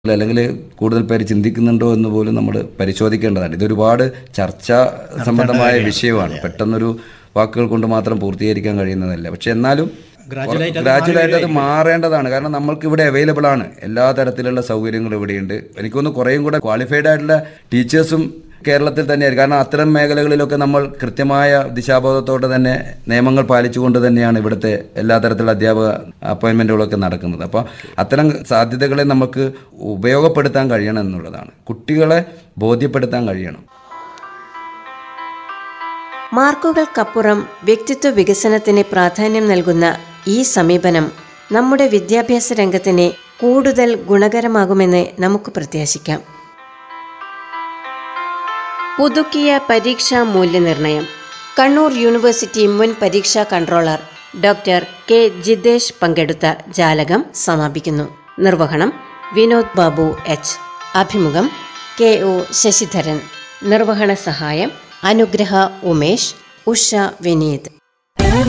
അല്ലെങ്കിൽ കൂടുതൽ പേര് ചിന്തിക്കുന്നുണ്ടോ എന്ന് പോലും നമ്മൾ പരിശോധിക്കേണ്ടതാണ് ഇതൊരുപാട് ചർച്ചാ സംബന്ധമായ വിഷയമാണ് പെട്ടെന്നൊരു വാക്കുകൾ കൊണ്ട് മാത്രം പൂർത്തീകരിക്കാൻ കഴിയുന്നതല്ല പക്ഷെ എന്നാലും Gradually അത് ഗ്രാജുവലായിട്ട് അത് മാറേണ്ടതാണ് കാരണം നമ്മൾക്ക് ഇവിടെ അവൈലബിൾ ആണ് എല്ലാ തരത്തിലുള്ള സൗകര്യങ്ങളും ഇവിടെയുണ്ട് എനിക്കൊന്ന് കുറേയും കൂടെ ക്വാളിഫൈഡ് ആയിട്ടുള്ള ടീച്ചേഴ്സും കേരളത്തിൽ തന്നെയായിരിക്കും കാരണം അത്തരം മേഖലകളിലൊക്കെ നമ്മൾ കൃത്യമായ ദിശാബോധത്തോടെ തന്നെ നിയമങ്ങൾ പാലിച്ചുകൊണ്ട് തന്നെയാണ് ഇവിടുത്തെ എല്ലാ തരത്തിലുള്ള അധ്യാപക അപ്പോയിൻമെൻറ്റുകളൊക്കെ നടക്കുന്നത് അപ്പോൾ അത്തരം സാധ്യതകളെ നമുക്ക് ഉപയോഗപ്പെടുത്താൻ കഴിയണം എന്നുള്ളതാണ് കുട്ടികളെ ബോധ്യപ്പെടുത്താൻ കഴിയണം മാർക്കുകൾക്കപ്പുറം വ്യക്തിത്വ വികസനത്തിന് പ്രാധാന്യം നൽകുന്ന ഈ സമീപനം നമ്മുടെ വിദ്യാഭ്യാസ രംഗത്തിന് കൂടുതൽ ഗുണകരമാകുമെന്ന് നമുക്ക് പ്രത്യാശിക്കാം പുതുക്കിയ പരീക്ഷാ മൂല്യനിർണ്ണയം കണ്ണൂർ യൂണിവേഴ്സിറ്റി മുൻ പരീക്ഷാ കൺട്രോളർ ഡോക്ടർ കെ ജിതേഷ് പങ്കെടുത്ത ജാലകം സമാപിക്കുന്നു നിർവഹണം വിനോദ് ബാബു എച്ച് അഭിമുഖം കെ ഒ ശശിധരൻ നിർവഹണ സഹായം അനുഗ്രഹ ഉമേഷ് ഉഷ വിനീത്